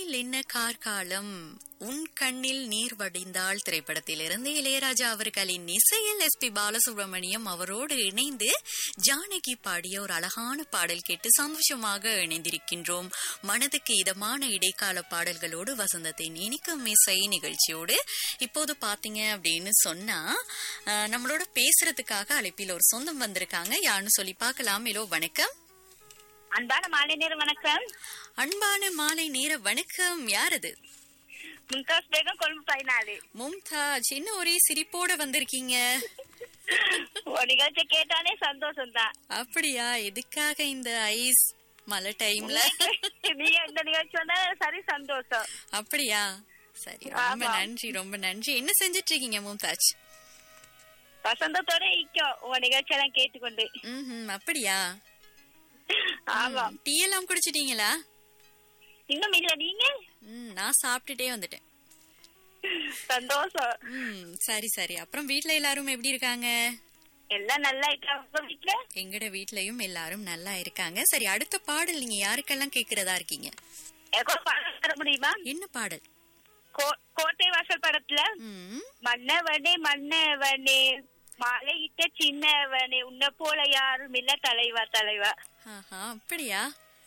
கண்ணில் என்ன கார்காலம் உன் கண்ணில் நீர் வடிந்தாள் திரைப்படத்திலிருந்து இளையராஜா அவர்களின் இசையில் எஸ் பி பாலசுப்ரமணியம் அவரோடு இணைந்து ஜானகி பாடிய ஒரு அழகான பாடல் கேட்டு சந்தோஷமாக இணைந்திருக்கின்றோம் மனதுக்கு இதமான இடைக்கால பாடல்களோடு வசந்தத்தின் இனிக்கும் இசை நிகழ்ச்சியோடு இப்போது பாத்தீங்க அப்படின்னு சொன்னா அஹ், நம்மளோட பேசுறதுக்காக அழைப்பில் ஒரு சொந்தம் வந்திருக்காங்க யாருன்னு சொல்லி பார்க்கலாம் ஹலோ வணக்கம் அன்பான மாலை நேரம் வணக்கம் அன்பான மாலை நேர வணக்கம் யார் அது மும்தாஸ் பேகம் கொழும்பு பதினாலு மும்தாஜ் என்ன ஒரே சிரிப்போட வந்திருக்கீங்க உன் நிகழ்ச்சி கேட்டாலே சந்தோஷம் தான் அப்படியா எதுக்காக இந்த ஐஸ் மழை டைம்ல நீங்க இந்த நிகழ்ச்சி வந்தா சரி சந்தோஷம் அப்படியா சரி ரொம்ப ஆமா. நன்றி ரொம்ப நன்றி என்ன செஞ்சிட்டு இருக்கீங்க மும்தாஜ் வசந்தத்தோட இக்கும் உன் நிகழ்ச்சி எல்லாம் கேட்டுக்கொண்டு ம் அப்படியா ஆமா டீ எல்லாம் குடிச்சிட்டீங்களா இன்னும் இல்ல நீங்க ம் நான் சாப்பிட்டுட்டே வந்துட்டேன் சந்தோஷம் ம் சரி சரி அப்புறம் வீட்ல எல்லாரும் எப்படி இருக்காங்க எல்லாம் நல்லா இருக்காங்க உங்க வீட்டுல எங்கட வீட்லயும் எல்லாரும் நல்லா இருக்காங்க சரி அடுத்த பாடல் நீங்க யாருக்கெல்லாம் கேக்குறதா இருக்கீங்க எனக்கு ஒரு பாடல் தர முடியுமா என்ன பாடல் கோ- கோட்டை வாசல் படத்துல ம் மன்னவனே மன்னவனே மாலையிட்ட சின்னவனே உன்னை போல யாரும் இல்ல தலைவா தலைவா ஆஹா அப்படியா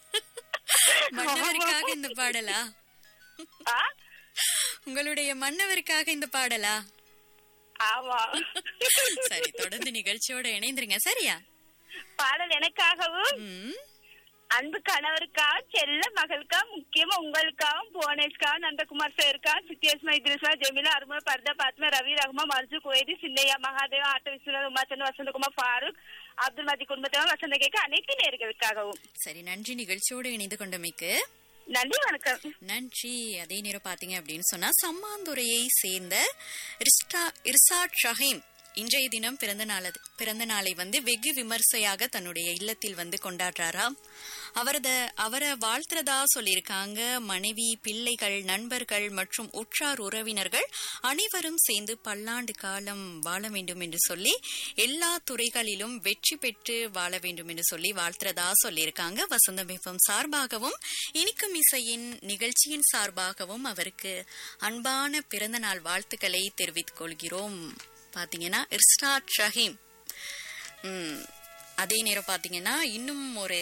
மன்னவருக்காக இந்த பாடலா ஆ உங்களுடைய மன்னவருக்காக இந்த பாடலா ஆமா சரி தொடர்ந்து நிகழ்ச்சியோட இணைந்துருங்க சரியா பாடல் எனக்காகவும் ம் அன்பு கணவருக்கா செல்ல மகளுக்கா முக்கியமா உங்களுக்காகவும் புவனேஷ்கா நந்தகுமார் சாருக்கா சித்தியஸ்மா இத்ரிஸ்மா ஜெமிலா அருமா பர்தா பாத்மா ரவி ரஹ்மா மர்ஜு குவைதி சின்னையா மகாதேவா ஆட்ட விஸ்வநாத் உமாச்சந்த் வசந்தகுமார் ஃபாரூக் அப்துல் மதி குடும்பத்தினர் வசந்த கேட்க அனைத்து நேர்களுக்காகவும் சரி நன்றி நிகழ்ச்சியோடு இணைந்து கொண்டமைக்கு நன்றி வணக்கம் நன்றி அதே நேரம் பாத்தீங்க அப்படின்னு சொன்னா சம்மாந்துறையை சேர்ந்த ரிஸ்டா இர்சாட் ஷஹீம் இன்றைய தினம் பிறந்த நாள் பிறந்த நாளை வந்து வெகு விமர்சையாக தன்னுடைய இல்லத்தில் வந்து கொண்டாடுறாராம் அவரது அவரை வாழ்த்துறதா சொல்லியிருக்காங்க மனைவி பிள்ளைகள் நண்பர்கள் மற்றும் உற்றார் உறவினர்கள் அனைவரும் சேர்ந்து பல்லாண்டு காலம் வாழ வேண்டும் என்று சொல்லி எல்லா துறைகளிலும் வெற்றி பெற்று வாழ வேண்டும் என்று சொல்லி வாழ்த்துறதா சொல்லியிருக்காங்க வசந்தம் எஃப்எம் சார்பாகவும் இனிக்கும் இசையின் நிகழ்ச்சியின் சார்பாகவும் அவருக்கு அன்பான பிறந்த நாள் வாழ்த்துக்களை தெரிவித்துக் கொள்கிறோம் பாத்தீங்கன்னா இர்ஸ்டாட் ஷஹீம் ம், அதே நேரம் பாத்தீங்கன்னா இன்னும் ஒரு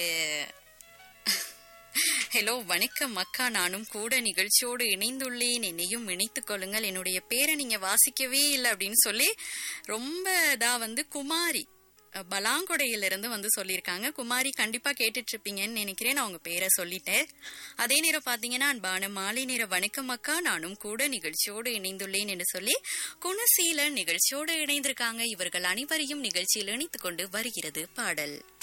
ஹலோ வணக்கம் அக்கா நானும் கூட நிகழ்ச்சியோடு இணைந்துள்ளேன் என்னையும் இணைத்துக் கொள்ளுங்கள் என்னுடைய பேரை நீங்க வாசிக்கவே இல்லை அப்படின்னு சொல்லி ரொம்ப இதா வந்து குமாரி அஹ், பலாங்கொடையிலிருந்து வந்து சொல்லியிருக்காங்க குமாரி கண்டிப்பா கேட்டுட்டு இருப்பீங்கன்னு நினைக்கிறேன் நான் உங்க பேரை சொல்லிட்டேன் அதே நேரம் பாத்தீங்கன்னா அன்பான மாலை நேர வணக்கம் அக்கா நானும் கூட நிகழ்ச்சியோடு இணைந்துள்ளேன் என்று சொல்லி குணசீலன் நிகழ்ச்சியோடு இணைந்திருக்காங்க இவர்கள் அனைவரையும் நிகழ்ச்சியில் இணைத்துக் கொண்டு வருகிறது பாடல்